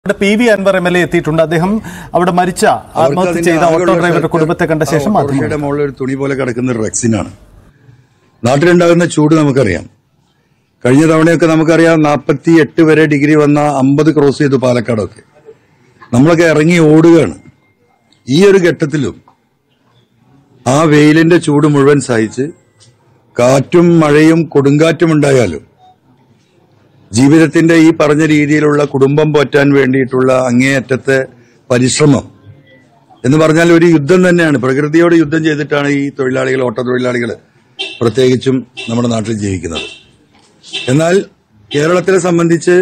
ഇവിടെ P V Anvar M L A എത്തിയിട്ടുണ്ട് അദ്ദേഹം അവിടെ മരിച്ച അവർക്ക് ആത്മഹത്യ അതിന്റെ ചെയ്ത ഓട്ടോ ആകെയുള്ള ഡ്രൈവറുടെ ഷെൽട്ടർ കുടുംബത്തെ കണ്ട ശേഷം ആ മാധ്യമങ്ങൾ ഓട്ടോറിക്ഷയുടെ മുകളിൽ ഒരു തുണി പോലെ കിടക്കുന്ന ഒരു റെക്സിനാണ് നാട്ടിലുണ്ടാകുന്ന ചൂട് നമുക്കറിയാം കഴിഞ്ഞ തവണയൊക്കെ നമുക്കറിയാം നാൽപ്പത്തി എട്ട് വരെ ഡിഗ്രി വന്ന അമ്പത് ക്രോസ് ചെയ്തു പാലക്കാടൊക്കെ നമ്മളൊക്കെ ഇറങ്ങി ഓടുകയാണ് ഈ ഒരു ഘട്ടത്തിലും ആ വെയിലിന്റെ ചൂട് മുഴുവൻ സഹിച്ച് കാറ്റും മഴയും കൊടുങ്കാറ്റും ഉണ്ടായാലും ജീവിതത്തിന്റെ ഈ പറഞ്ഞ രീതിയിലുള്ള കുടുംബം പോറ്റാൻ വേണ്ടിയിട്ടുള്ള അങ്ങേയറ്റത്തെ പരിശ്രമം എന്ന് പറഞ്ഞാൽ ഒരു യുദ്ധം തന്നെയാണ് പ്രകൃതിയോട് യുദ്ധം ചെയ്തിട്ടാണ് ഈ തൊഴിലാളികൾ ഓട്ടോ തൊഴിലാളികൾ പ്രത്യേകിച്ചും നമ്മുടെ നാട്ടിൽ ജീവിക്കുന്നത് എന്നാൽ കേരളത്തിലെ സംബന്ധിച്ച്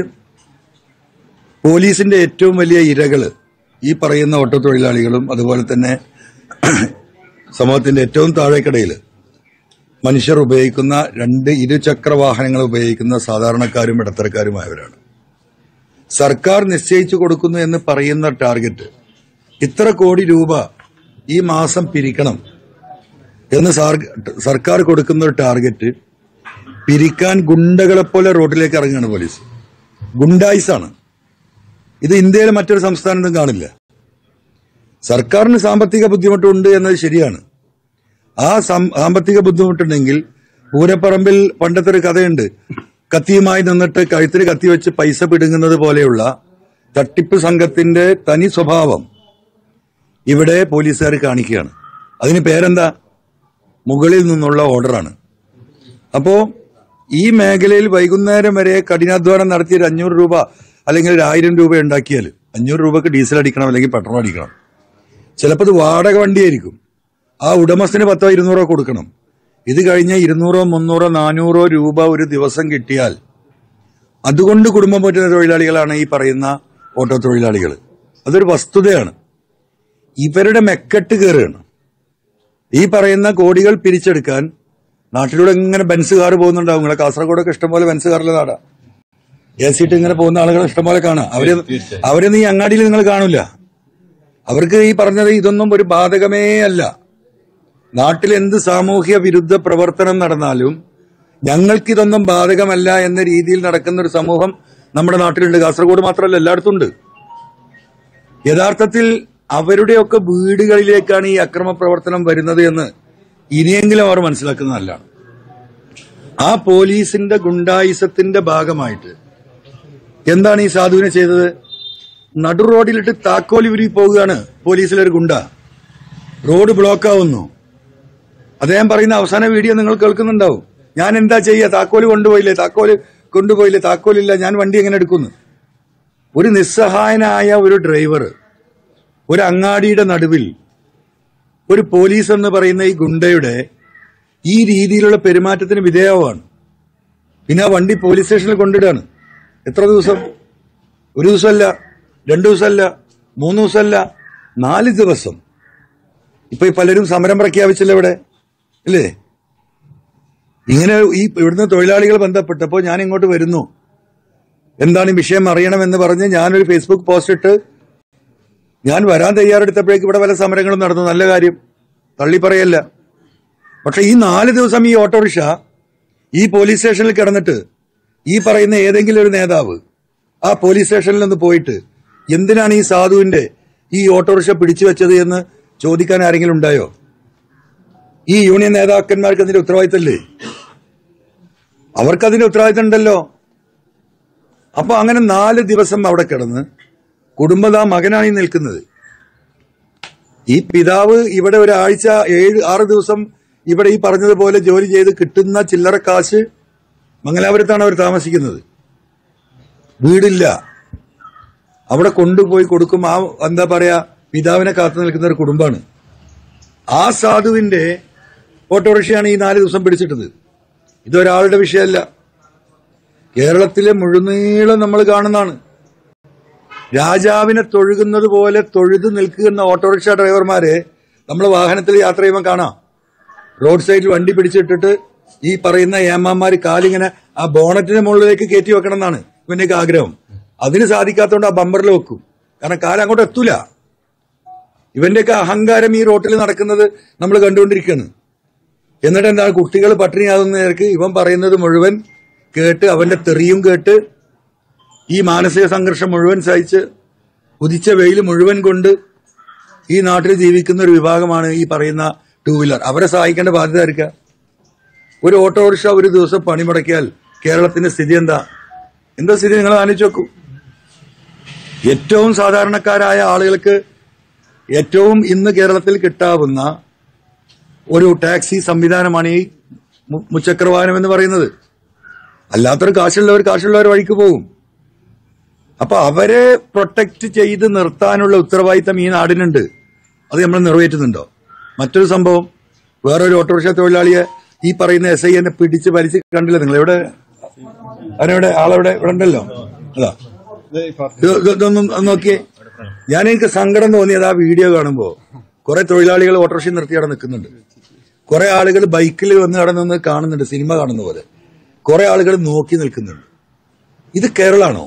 പോലീസിന്റെ ഏറ്റവും വലിയ ഇരകള് ഈ പറയുന്ന ഓട്ടോ തൊഴിലാളികളും അതുപോലെ തന്നെ സമൂഹത്തിന്റെ ഏറ്റവും താഴേക്കടയിൽ മനുഷ്യർ ഉപയോഗിക്കുന്ന രണ്ട് ഇരുചക്ര വാഹനങ്ങൾ ഉപയോഗിക്കുന്ന സാധാരണക്കാരും ഇടത്തരക്കാരുമായവരാണ് സർക്കാർ നിശ്ചയിച്ചു കൊടുക്കുന്നു എന്ന് പറയുന്ന ടാർഗറ്റ് ഇത്ര കോടി രൂപ ഈ മാസം പിരിക്കണം എന്ന് സാർ- സർക്കാർ കൊടുക്കുന്ന ഒരു ടാർഗറ്റ് പിരിക്കാൻ ഗുണ്ടകളെ പോലെ റോഡിലേക്ക് ഇറങ്ങുകയാണ് പോലീസ് ഗുണ്ടായിസാണ് ഇത് ഇന്ത്യയിലെ മറ്റൊരു സംസ്ഥാനത്തും കാണില്ല സർക്കാരിന് സാമ്പത്തിക ബുദ്ധിമുട്ടുണ്ട് എന്നത് ശരിയാണ് ആ സം- സാമ്പത്തിക ബുദ്ധിമുട്ടുണ്ടെങ്കിൽ പൂരപ്പറമ്പിൽ പണ്ടത്തെ ഒരു കഥയുണ്ട് കത്തിയുമായി നിന്നിട്ട് കഴുത്തിൽ കത്തി വെച്ച് പൈസ പിടുങ്ങുന്നത് പോലെയുള്ള തട്ടിപ്പ് സംഘത്തിന്റെ തനി സ്വഭാവം ഇവിടെ പോലീസുകാർ കാണിക്കുകയാണ് അതിന് പേരെന്താ മുകളിൽ നിന്നുള്ള ഓർഡറാണ് അപ്പോ ഈ മേഖലയിൽ വൈകുന്നേരം വരെ കഠിനാധ്വാനം നടത്തി ഒരു അഞ്ഞൂറ് രൂപ അല്ലെങ്കിൽ ഒരു ആയിരം രൂപ ഉണ്ടാക്കിയാൽ അഞ്ഞൂറ് രൂപക്ക് ഡീസൽ അടിക്കണം അല്ലെങ്കിൽ പെട്രോൾ അടിക്കണം ചിലപ്പോൾ ഇത് വാടക വണ്ടിയായിരിക്കും ആ ഉടമസ്ഥന് പത്തോ ഇരുന്നൂറോ കൊടുക്കണം ഇത് കഴിഞ്ഞ് ഇരുന്നൂറോ മുന്നൂറോ നാനൂറോ രൂപ ഒരു ദിവസം കിട്ടിയാൽ അതുകൊണ്ട് കുടുംബം പറ്റുന്ന തൊഴിലാളികളാണ് ഈ പറയുന്ന ഓട്ടോ തൊഴിലാളികൾ അതൊരു വസ്തുതയാണ് ഇവരുടെ മെക്കെട്ട് കയറുകയാണ് ഈ പറയുന്ന കോടികൾ പിരിച്ചെടുക്കാൻ നാട്ടിലൂടെ ഇങ്ങനെ ബെൻസ് കാർ പോകുന്നുണ്ടാവും നിങ്ങളെ കാസർഗോഡൊക്കെ ഇഷ്ടംപോലെ ബെൻസ് കാറിലെ നാടാ എ സി ഇട്ട് ഇങ്ങനെ പോകുന്ന ആളുകൾ ഇഷ്ടംപോലെ കാണാം അവര് അവരൊന്നും ഈ അങ്ങാടിയിൽ നിങ്ങൾ കാണില്ല അവർക്ക് ഈ പറഞ്ഞത് ഇതൊന്നും ഒരു ബാധകമേ അല്ല നാട്ടിൽ എന്ത് സാമൂഹ്യ വിരുദ്ധ പ്രവർത്തനം നടന്നാലും ഞങ്ങൾക്കിതൊന്നും ബാധകമല്ല എന്ന രീതിയിൽ നടക്കുന്ന ഒരു സമൂഹം നമ്മുടെ നാട്ടിലുണ്ട് കാസർഗോഡ് മാത്രമല്ല എല്ലായിടത്തും ഉണ്ട് യഥാർത്ഥത്തിൽ അവരുടെയൊക്കെ വീടുകളിലേക്കാണ് ഈ അക്രമ പ്രവർത്തനം വരുന്നത് എന്ന് ഇനിയെങ്കിലും അവർ മനസ്സിലാക്കുന്നത് നല്ലതാണ് ആ പോലീസിന്റെ ഗുണ്ടായിസത്തിന്റെ ഭാഗമായിട്ട് എന്താണ് ഈ സാധുവിനെ ചെയ്തത് നടു റോഡിലിട്ട് താക്കോലി ഉരുകി പോവുകയാണ് പോലീസിലൊരു ഗുണ്ട റോഡ് ബ്ലോക്ക് ആവുന്നു അദ്ദേഹം പറയുന്ന അവസാന വീഡിയോ നിങ്ങൾ കേൾക്കുന്നുണ്ടാവും ഞാൻ എന്താ ചെയ്യുക താക്കോല് കൊണ്ടുപോയില്ലേ താക്കോല് കൊണ്ടുപോയില്ലേ താക്കോലില്ല ഞാൻ വണ്ടി എങ്ങനെ എടുക്കുന്നു ഒരു നിസ്സഹായനായ ഒരു ഡ്രൈവർ ഒരു അങ്ങാടിയുടെ നടുവിൽ ഒരു പോലീസ് എന്ന് പറയുന്ന ഈ ഗുണ്ടയുടെ ഈ രീതിയിലുള്ള പെരുമാറ്റത്തിന് വിധേയമാണ് പിന്നെ ആ വണ്ടി പോലീസ് സ്റ്റേഷനിൽ കൊണ്ടിടാണ് എത്ര ദിവസം ഒരു ദിവസമല്ല രണ്ടു ദിവസമല്ല മൂന്ന് ദിവസമല്ല നാല് ദിവസം ഇപ്പൊ ഈ പലരും സമരം പ്രഖ്യാപിച്ചില്ല ഇവിടെ ഇല്ലേ ഇങ്ങനെ ഈ ഇവിടുന്ന് തൊഴിലാളികൾ ബന്ധപ്പെട്ടപ്പോൾ ഞാൻ ഇങ്ങോട്ട് വരുന്നു എന്താണ് ഈ വിഷയം അറിയണമെന്ന് പറഞ്ഞ് ഞാനൊരു ഫേസ്ബുക്ക് പോസ്റ്റ് ഇട്ട് ഞാൻ വരാൻ തയ്യാറെടുത്തപ്പോഴേക്ക് ഇവിടെ പല സമരങ്ങളും നടന്നു നല്ല കാര്യം തള്ളി പറയല്ല പക്ഷെ ഈ നാല് ദിവസം ഈ ഓട്ടോറിക്ഷ ഈ പോലീസ് സ്റ്റേഷനിൽ കിടന്നിട്ട് ഈ പറയുന്ന ഏതെങ്കിലും ഒരു നേതാവ് ആ പോലീസ് സ്റ്റേഷനിൽ നിന്ന് പോയിട്ട് എന്തിനാണ് ഈ സാധുവിന്റെ ഈ ഓട്ടോറിക്ഷ പിടിച്ചു വെച്ചത് എന്ന് ചോദിക്കാൻ ആരെങ്കിലും ഉണ്ടായോ ഈ യൂണിയൻ നേതാക്കന്മാർക്ക് അതിന്റെ ഉത്തരവാദിത്തമില്ലേ അവർക്ക് അതിന്റെ ഉത്തരവാദിത്തം ഉണ്ടല്ലോ അപ്പൊ അങ്ങനെ നാല് ദിവസം അവിടെ കിടന്ന് കുടുംബത മകനാണ് ഈ നിൽക്കുന്നത് ഈ പിതാവ് ഇവിടെ ഒരാഴ്ച ഏഴ് ആറ് ദിവസം ഇവിടെ ഈ പറഞ്ഞതുപോലെ ജോലി ചെയ്ത് കിട്ടുന്ന ചില്ലറ കാശ് മംഗലാപുരത്താണ് അവർ താമസിക്കുന്നത് വീടില്ല അവിടെ കൊണ്ടുപോയി കൊടുക്കും ആ എന്താ പറയാ പിതാവിനെ കാത്തു നിൽക്കുന്ന ഒരു കുടുംബമാണ് ആ സാധുവിന്റെ ഓട്ടോറിക്ഷയാണ് ഈ നാല് ദിവസം പിടിച്ചിട്ടത് ഇതൊരാളുടെ വിഷയമല്ല കേരളത്തിലെ മുഴുനീളം നമ്മൾ കാണുന്നതാണ് രാജാവിനെ തൊഴുകുന്നത് പോലെ തൊഴുതു നിൽക്കുന്ന ഓട്ടോറിക്ഷ ഡ്രൈവർമാരെ നമ്മൾ വാഹനത്തിൽ യാത്ര ചെയ്യുമ്പോൾ കാണാം റോഡ് സൈഡിൽ വണ്ടി പിടിച്ചിട്ടിട്ട് ഈ പറയുന്ന ഏമാന്മാര് കാലിങ്ങനെ ആ ബോണറ്റിന്റെ മുകളിലേക്ക് കയറ്റി വെക്കണം എന്നാണ് ഇവന്റെയൊക്കെ ആഗ്രഹം അതിന് സാധിക്കാത്തതുകൊണ്ട് ആ ബമ്പറിൽ വെക്കും കാരണം കാലം അങ്ങോട്ട് എത്തൂല ഇവന്റെയൊക്കെ അഹങ്കാരം ഈ റോട്ടിൽ നടക്കുന്നത് നമ്മൾ കണ്ടുകൊണ്ടിരിക്കുകയാണ് എന്നിട്ട് എന്താണ് കുട്ടികൾ പട്ടിണിയാകുന്ന നേരക്ക് ഇവൻ പറയുന്നത് മുഴുവൻ കേട്ട് അവന്റെ തെറിയും കേട്ട് ഈ മാനസിക സംഘർഷം മുഴുവൻ സഹിച്ച് ഉദിച്ച വെയിൽ മുഴുവൻ കൊണ്ട് ഈ നാട്ടിൽ ജീവിക്കുന്ന ഒരു വിഭാഗമാണ് ഈ പറയുന്ന ടൂ വീലർ അവരെ സഹായിക്കേണ്ട ബാധ്യത ആയിരിക്കാം ഒരു ഓട്ടോറിക്ഷ ഒരു ദിവസം പണി മുടക്കിയാൽ കേരളത്തിന്റെ സ്ഥിതി എന്താ എന്താ സ്ഥിതി നിങ്ങൾ ആലോചിച്ച് നോക്കൂ ഏറ്റവും സാധാരണക്കാരായ ആളുകൾക്ക് ഏറ്റവും ഇന്ന് കേരളത്തിൽ കിട്ടാവുന്ന ഒരു ടാക്സി സംവിധാനമാണ് ഈ മു- മുച്ചക്രവാഹനം എന്ന് പറയുന്നത് അല്ലാത്തൊരു കാശുള്ളവർ കാശുള്ളവർ വഴിക്ക് പോകും അപ്പൊ അവരെ പ്രൊട്ടക്ട് ചെയ്ത് നിർത്താനുള്ള ഉത്തരവാദിത്തം ഈ നാടിനുണ്ട് അത് നമ്മൾ നിറവേറ്റുന്നുണ്ടോ മറ്റൊരു സംഭവം വേറൊരു ഓട്ടോറിക്ഷ തൊഴിലാളിയെ ഈ പറയുന്ന എസ് ഐ എന്നെ പിടിച്ച് വലിച്ച് കണ്ടില്ല നിങ്ങൾ എവിടെ അവനെവിടെ ആളെവിടെ ഇവിടെ ഉണ്ടല്ലോ അതാ ഇത് ഇതൊന്നും ഒന്ന് നോക്കിയേ ഞാൻ എനിക്ക് സങ്കടം തോന്നിയത് ആ വീഡിയോ കാണുമ്പോ കുറെ തൊഴിലാളികൾ ഓട്ടോറിക്ഷ നിർത്തി അവിടെ നിൽക്കുന്നുണ്ട് കുറെ ആളുകൾ ബൈക്കിൽ വന്ന് അവിടെ നിന്ന് കാണുന്നുണ്ട് സിനിമ കാണുന്ന പോലെ കുറെ ആളുകൾ നോക്കി നിൽക്കുന്നുണ്ട് ഇത് കേരളാണോ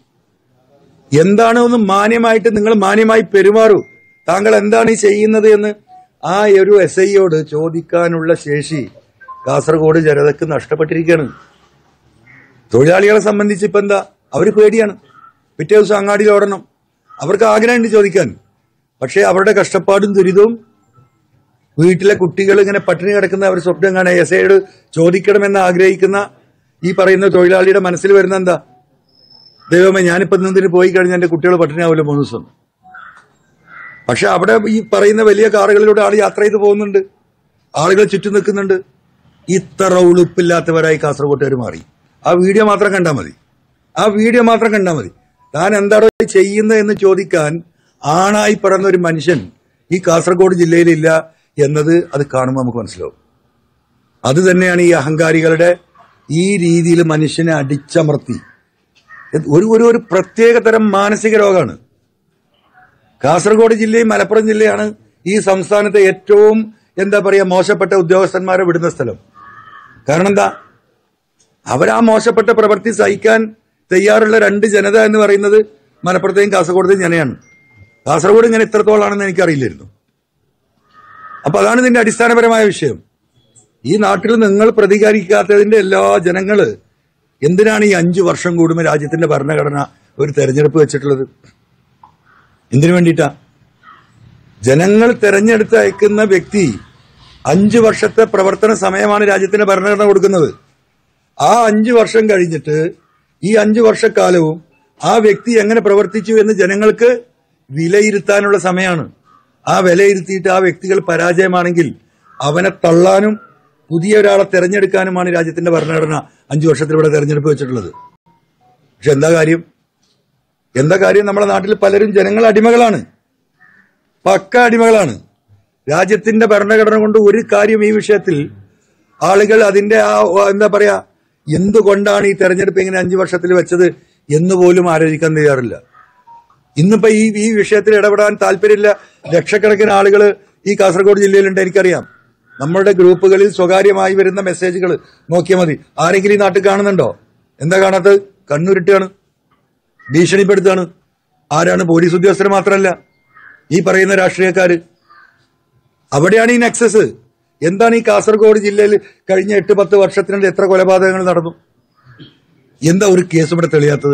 എന്താണ് ഒന്ന് മാന്യമായിട്ട് നിങ്ങൾ മാന്യമായി പെരുമാറൂ താങ്കൾ എന്താണ് ഈ ചെയ്യുന്നത് എന്ന് ആ ഒരു എസ് ഐയോട് ചോദിക്കാനുള്ള ശേഷി കാസർഗോഡ് ജനതക്ക് നഷ്ടപ്പെട്ടിരിക്കുകയാണ് തൊഴിലാളികളെ സംബന്ധിച്ച് ഇപ്പൊ എന്താ അവർ പേടിയാണ് പിറ്റേ ദിവസം അങ്ങാടിയിൽ ഓടണം അവർക്ക് ആഗ്രഹമുണ്ട് ചോദിക്കാൻ പക്ഷേ അവരുടെ കഷ്ടപ്പാടും ദുരിതവും വീട്ടിലെ കുട്ടികൾ ഇങ്ങനെ പട്ടിണി കിടക്കുന്ന അവർ സ്വപ്നം കാണാൻ എസ് ഐയോട് ചോദിക്കണമെന്ന് ആഗ്രഹിക്കുന്ന ഈ പറയുന്ന തൊഴിലാളിയുടെ മനസ്സിൽ വരുന്ന എന്താ ദൈവമേ ഞാനിപ്പോ നിന്നിന് പോയി കഴിഞ്ഞാൽ എന്റെ കുട്ടികൾ പട്ടിണിയാവില്ല മൂന്ന് ദിവസം പക്ഷെ അവിടെ ഈ പറയുന്ന വലിയ കാറുകളിലൂടെ ആൾ യാത്ര ചെയ്ത് പോകുന്നുണ്ട് ആളുകൾ ചുറ്റും നിൽക്കുന്നുണ്ട് ഇത്ര ഉളുപ്പില്ലാത്തവരായി കാസർഗോട്ടുകാർ മാറി ആ വീഡിയോ മാത്രം കണ്ടാൽ മതി ആ വീഡിയോ മാത്രം കണ്ടാൽ മതി താൻ എന്താണോ ചെയ്യുന്നത് എന്ന് ചോദിക്കാൻ ആണായി പിറന്ന ഒരു മനുഷ്യൻ ഈ കാസർഗോഡ് ജില്ലയിലില്ല എന്നത് അത് കാണുമ്പോൾ നമുക്ക് മനസ്സിലാവും അത് തന്നെയാണ് ഈ അഹങ്കാരികളുടെ ഈ രീതിയിൽ മനുഷ്യനെ അടിച്ചമർത്തി ഇത് ഒരു ഒരു ഒരു പ്രത്യേക തരം മാനസിക രോഗമാണ് കാസർഗോഡ് ജില്ലയും മലപ്പുറം ജില്ലയാണ് ഈ സംസ്ഥാനത്തെ ഏറ്റവും എന്താ പറയാ മോശപ്പെട്ട ഉദ്യോഗസ്ഥന്മാരെ വിടുന്ന സ്ഥലം കാരണം എന്താ അവരാ മോശപ്പെട്ട പ്രവൃത്തി സഹിക്കാൻ തയ്യാറുള്ള രണ്ട് ജനത എന്ന് പറയുന്നത് മലപ്പുറത്തെയും കാസർഗോഡത്തെയും ജനയാണ് കാസർഗോഡ് ഇങ്ങനെ ഇത്രത്തോളാണെന്ന് എനിക്കറിയില്ലായിരുന്നു അപ്പൊ അതാണ് ഇതിന്റെ അടിസ്ഥാനപരമായ വിഷയം ഈ നാട്ടിൽ നിങ്ങൾ പ്രതികരിക്കാത്തതിന്റെ എല്ലാ ജനങ്ങള് എന്തിനാണ് ഈ അഞ്ചു വർഷം കൂടുമ്പോൾ രാജ്യത്തിന്റെ ഭരണഘടന ഒരു തെരഞ്ഞെടുപ്പ് വെച്ചിട്ടുള്ളത് എന്തിനു വേണ്ടിയിട്ടാ ജനങ്ങൾ തെരഞ്ഞെടുത്ത് അയക്കുന്ന വ്യക്തി അഞ്ചു വർഷത്തെ പ്രവർത്തന സമയമാണ് രാജ്യത്തിന്റെ ഭരണഘടന കൊടുക്കുന്നത് ആ അഞ്ചു വർഷം കഴിഞ്ഞിട്ട് ഈ അഞ്ചു വർഷക്കാലവും ആ വ്യക്തി എങ്ങനെ പ്രവർത്തിച്ചു എന്ന് ജനങ്ങൾക്ക് വിലയിരുത്താനുള്ള സമയമാണ് ആ വിലയിരുത്തിയിട്ട് ആ വ്യക്തികൾ പരാജയമാണെങ്കിൽ അവനെ തള്ളാനും പുതിയ ഒരാളെ തെരഞ്ഞെടുക്കാനുമാണ് രാജ്യത്തിന്റെ ഭരണഘടന അഞ്ചു വർഷത്തിൽ ഇവിടെ തെരഞ്ഞെടുപ്പ് വെച്ചിട്ടുള്ളത് പക്ഷെ എന്താ കാര്യം എന്താ കാര്യം നമ്മുടെ നാട്ടിൽ പലരും ജനങ്ങൾ അടിമകളാണ് പക്ക അടിമകളാണ് രാജ്യത്തിന്റെ ഭരണഘടന കൊണ്ട് ഒരു കാര്യം ഈ വിഷയത്തിൽ ആളുകൾ അതിന്റെ ആ ആ, എന്താ പറയാ എന്തുകൊണ്ടാണ് ഈ തെരഞ്ഞെടുപ്പ് ഇങ്ങനെ അഞ്ചു വർഷത്തിൽ വെച്ചത് എന്ന് പോലും ആലോചിക്കാൻ തയ്യാറില്ല ഇന്നിപ്പോ ഈ ഈ വിഷയത്തിൽ ഇടപെടാൻ താല്പര്യമില്ല ലക്ഷക്കണക്കിന് ആളുകൾ ഈ കാസർഗോഡ് ജില്ലയിലുണ്ട് എനിക്കറിയാം നമ്മളുടെ ഗ്രൂപ്പുകളിൽ സ്വകാര്യമായി വരുന്ന മെസ്സേജുകൾ നോക്കിയാൽ മതി ആരെങ്കിലും ഈ നാട്ടിൽ കാണുന്നുണ്ടോ എന്താ കാണാത്തത് കണ്ണുരുട്ടാണ് ഭീഷണിപ്പെടുത്താണ് ആരാണ് പോലീസ് ഉദ്യോഗസ്ഥർ മാത്രമല്ല ഈ പറയുന്ന രാഷ്ട്രീയക്കാര് അവിടെയാണ് ഈ നെക്സസ് എന്താണ് ഈ കാസർഗോഡ് ജില്ലയിൽ കഴിഞ്ഞ എട്ട് പത്ത് വർഷത്തിനുള്ളിൽ എത്ര കൊലപാതകങ്ങൾ നടന്നു എന്താ ഒരു കേസ് ഇവിടെ തെളിയാത്തത്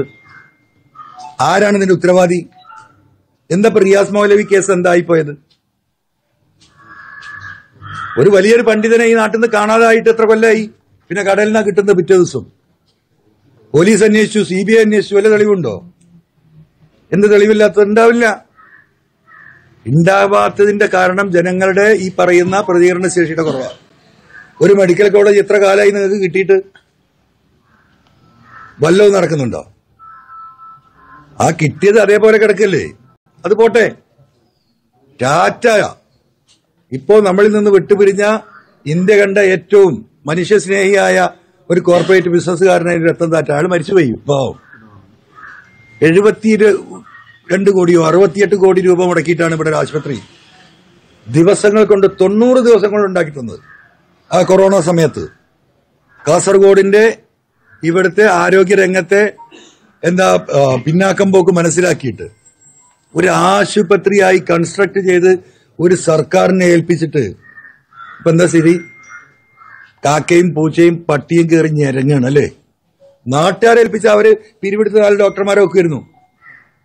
ആരാണ് ഇതിന്റെ ഉത്തരവാദി എന്താ ഇപ്പൊ റിയാസ് മൗലവി കേസ് എന്തായിപ്പോയത് ഒരു വലിയൊരു പണ്ഡിതനെ ഈ നാട്ടിൽ നിന്ന് കാണാതായിട്ട് എത്ര കൊല്ലായി പിന്നെ കടലിൽ നിന്നാ കിട്ടുന്നത് പിറ്റേ ദിവസം പോലീസ് അന്വേഷിച്ചു സി ബി ഐ അന്വേഷിച്ചു വല്ല തെളിവുണ്ടോ എന്ത് തെളിവില്ലാത്തത് ഉണ്ടാവില്ല ഉണ്ടാവാത്തതിന്റെ കാരണം ജനങ്ങളുടെ ഈ പറയുന്ന പ്രതികരണ ശേഷിയുടെ കുറവാണ് ഒരു മെഡിക്കൽ കോളേജ് എത്ര കാലമായി നിങ്ങൾക്ക് കിട്ടിയിട്ട് വല്ലതും നടക്കുന്നുണ്ടോ ആ കിട്ടിയത് അതേപോലെ കിടക്കല്ലേ അത് പോട്ടെ ടാറ്റ ഇപ്പോ നമ്മളിൽ നിന്ന് വിട്ടുപിരിഞ്ഞ ഇന്ത്യ കണ്ട ഏറ്റവും മനുഷ്യസ്നേഹിയായ ഒരു കോർപ്പറേറ്റ് ബിസിനസ്സുകാരനായ രത്തൻ താറ്റ ആള് മരിച്ചുപോയി പാവം എഴുപത്തി രണ്ട് കോടിയോ അറുപത്തിയെട്ട് കോടി രൂപ മുടക്കിയിട്ടാണ് ഇവിടെ ഒരു ആശുപത്രി ദിവസങ്ങൾ കൊണ്ട് തൊണ്ണൂറ് ദിവസം കൊണ്ട് ഉണ്ടാക്കി തന്നത് ആ കൊറോണ സമയത്ത് കാസർഗോഡിന്റെ ഇവിടുത്തെ ആരോഗ്യ രംഗത്തെ എന്താ ആ, പിന്നാക്കം പോക്ക് മനസ്സിലാക്കിയിട്ട് ഒരു ആശുപത്രിയായി കൺസ്ട്രക്ട് ചെയ്ത് ഒരു സർക്കാരിനെ ഏൽപ്പിച്ചിട്ട് ഇപ്പൊ എന്താ സ്ഥിതി കാക്കയും പൂച്ചയും പട്ടിയും കയറി ഞെരങ്ങാണ് അല്ലേ നാട്ടുകാരെ ഏൽപ്പിച്ച അവര് പിരിവെടുത്ത നാല് ഡോക്ടർമാരെ ഒക്കെ വരുന്നു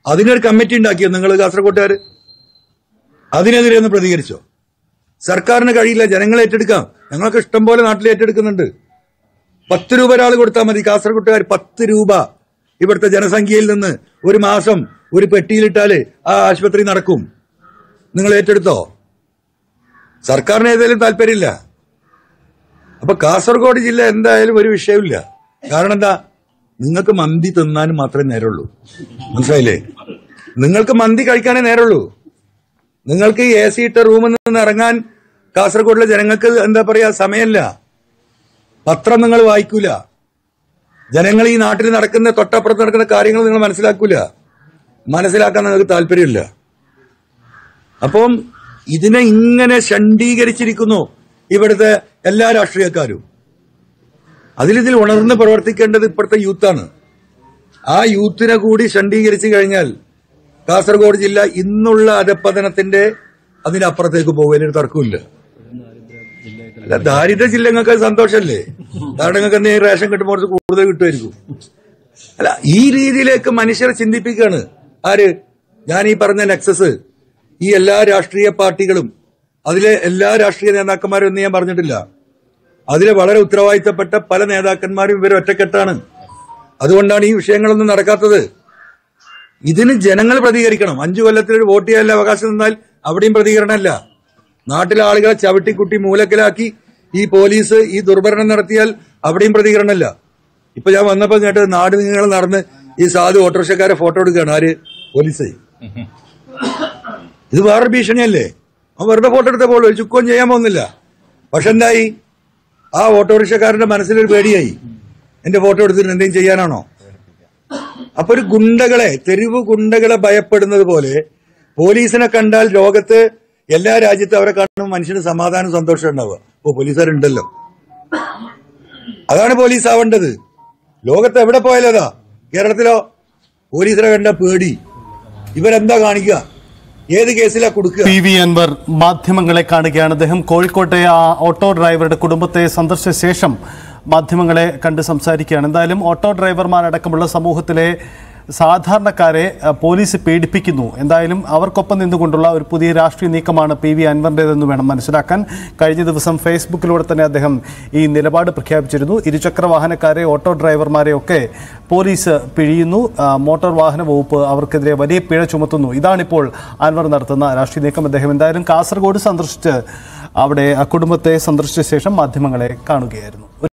അതിനൊരു കമ്മിറ്റി ഉണ്ടാക്കിയോ നിങ്ങൾ കാസർഗോട്ടുകാർ അതിനെതിരെ ഒന്ന് പ്രതികരിച്ചോ സർക്കാരിന് കഴിയില്ല ജനങ്ങളെ ഏറ്റെടുക്കാം ഞങ്ങൾക്ക് ഇഷ്ടം പോലെ നാട്ടിൽ ഏറ്റെടുക്കുന്നുണ്ട് പത്ത് രൂപ ഒരാൾ കൊടുത്താൽ മതി കാസർഗോട്ടുകാർ പത്ത് രൂപ ഇവിടുത്തെ ജനസംഖ്യയിൽ നിന്ന് ഒരു മാസം ഒരു പെട്ടിയിലിട്ടാല് ആ ആശുപത്രി നടക്കും നിങ്ങൾ ഏറ്റെടുത്തോ സർക്കാരിന് ഏതായാലും താല്പര്യമില്ല അപ്പൊ കാസർഗോഡ് ജില്ല എന്തായാലും ഒരു വിഷയമില്ല കാരണം എന്താ നിങ്ങൾക്ക് മന്തി തിന്നാനും മാത്രമേ നേരമുള്ളൂ മനസ്സിലായില്ലേ നിങ്ങൾക്ക് മന്തി കഴിക്കാനേ നേരമുള്ളൂ നിങ്ങൾക്ക് എ സി ഇട്ട റൂമിൽ നിന്ന് ഇറങ്ങാൻ കാസർഗോഡിലെ ജനങ്ങൾക്ക് എന്താ പറയാ സമയമല്ല പത്രം നിങ്ങൾ വായിക്കൂല ജനങ്ങൾ ഈ നാട്ടിൽ നടക്കുന്ന തൊട്ടപ്പുറത്ത് നടക്കുന്ന കാര്യങ്ങൾ നിങ്ങൾ മനസ്സിലാക്കൂല മനസ്സിലാക്കാൻ നിങ്ങൾക്ക് താല്പര്യമില്ല അപ്പം ഇതിനെ ഇങ്ങനെ ഷണ്ഡീകരിച്ചിരിക്കുന്നു ഇവിടുത്തെ എല്ലാ രാഷ്ട്രീയക്കാരും അതിലിതിൽ ഉണർന്ന് പ്രവർത്തിക്കേണ്ടത് ഇപ്പോഴത്തെ യൂത്താണ് ആ യൂത്തിനെ കൂടി ഷണ്ഡീകരിച്ചു കഴിഞ്ഞാൽ കാസർഗോഡ് ജില്ല ഇന്നുള്ള അധപ്പതനത്തിന്റെ അതിനപ്പുറത്തേക്ക് പോകുന്നതിന് തർക്കമില്ല അല്ല ദാരിദ്ര്യ ജില്ല നിങ്ങൾക്ക് സന്തോഷമല്ലേ കാരണം നിങ്ങൾക്ക് എന്തെങ്കിലും റേഷൻ കിട്ടുമ്പോൾ കുറച്ച് കൂടുതൽ കിട്ടുമായിരിക്കും അല്ല ഈ രീതിയിലേക്ക് മനുഷ്യരെ ചിന്തിപ്പിക്കുകയാണ് ആര് ഞാൻ ഈ പറഞ്ഞ നെക്സസ് ഈ എല്ലാ രാഷ്ട്രീയ പാർട്ടികളും അതിലെ എല്ലാ രാഷ്ട്രീയ നേതാക്കന്മാരും എന്ന് ഞാൻ പറഞ്ഞിട്ടില്ല അതിലെ വളരെ ഉത്തരവാദിത്തപ്പെട്ട പല നേതാക്കന്മാരും ഇവർ ഒറ്റക്കെട്ടാണ് അതുകൊണ്ടാണ് ഈ വിഷയങ്ങളൊന്നും നടക്കാത്തത് ഇതിന് ജനങ്ങൾ പ്രതികരിക്കണം അഞ്ചു കൊല്ലത്തിൽ ഒരു വോട്ട് ചെയ്യാനുള്ള അവകാശം നിന്നാൽ അവിടെയും പ്രതികരണമല്ല നാട്ടിലെ ആളുകളെ ചവിട്ടിക്കുട്ടി മൂലക്കിലാക്കി ഈ പോലീസ് ഈ ദുർഭരണം നടത്തിയാൽ അവിടെയും പ്രതികരണമല്ല ഇപ്പൊ ഞാൻ വന്നപ്പോ കേട്ടത് നാട് നിങ്ങൾ നടന്ന് ഈ സാധു ഓട്ടോറിക്ഷക്കാരെ ഫോട്ടോ എടുക്കുകയാണ് ആര് പോലീസ് ഇത് വേറെ ഭീഷണിയല്ലേ അവൻ വെറുതെ ഫോട്ടോ എടുത്ത പോലും ഒരു ചുക്കവും ചെയ്യാൻ പോകുന്നില്ല പക്ഷെ എന്തായി ആ ഓട്ടോറിക്ഷക്കാരന്റെ മനസ്സിലൊരു പേടിയായി എന്റെ ഫോട്ടോ എടുത്തിട്ട് എന്തെങ്കിലും ചെയ്യാനാണോ അപ്പൊ ഒരു ഗുണ്ടകളെ തെരുവ് ഗുണ്ടകളെ ഭയപ്പെടുന്നത് പോലെ പോലീസിനെ കണ്ടാൽ ലോകത്ത് എല്ലാ രാജ്യത്തും അവരെ കാണുമ്പോൾ മനുഷ്യന് സമാധാനം സന്തോഷം ഉണ്ടാവുക ഓ പോലീസുകാരുണ്ടല്ലോ അതാണ് പോലീസ് ആവേണ്ടത് ലോകത്ത് എവിടെ പോയാലും അതാ കേരളത്തിലോ പോലീസിനെ കണ്ട പേടി ഇവരെന്താ കാണിക്കുക ഏത് കേസിലാ കൊടുക്കുക പി വി അൻവർ മാധ്യമങ്ങളെ കാണുകയാണ് അദ്ദേഹം കോഴിക്കോട്ടെ ആ ഓട്ടോ ഡ്രൈവറുടെ കുടുംബത്തെ സന്ദർശിച്ച ശേഷം മാധ്യമങ്ങളെ കണ്ട് സംസാരിക്കുകയാണ് എന്തായാലും ഓട്ടോ ഡ്രൈവർമാരടക്കമുള്ള സമൂഹത്തിലെ സാധാരണക്കാരെ അഹ്, പോലീസ് പീഡിപ്പിക്കുന്നു എന്തായാലും അവർക്കൊപ്പം നിന്നുകൊണ്ടുള്ള ഒരു പുതിയ രാഷ്ട്രീയ നീക്കമാണ് പി വി അൻവറിൻ്റെതെന്ന് വേണം മനസ്സിലാക്കാൻ കഴിഞ്ഞ ദിവസം ഫേസ്ബുക്കിലൂടെ തന്നെ അദ്ദേഹം ഈ നിലപാട് പ്രഖ്യാപിച്ചിരുന്നു ഇരുചക്ര വാഹനക്കാരെ ഓട്ടോ ഡ്രൈവർമാരെ ഒക്കെ പോലീസ് പിഴിയുന്നു ആ, മോട്ടോർ വാഹന വകുപ്പ് അവർക്കെതിരെ വലിയ പിഴ ചുമത്തുന്നു ഇതാണിപ്പോൾ അൻവർ നടത്തുന്ന രാഷ്ട്രീയ നീക്കം അദ്ദേഹം എന്തായാലും കാസർഗോഡ് സന്ദർശിച്ച് അവിടെ ആ കുടുംബത്തെ സന്ദർശിച്ച ശേഷം മാധ്യമങ്ങളെ കാണുകയായിരുന്നു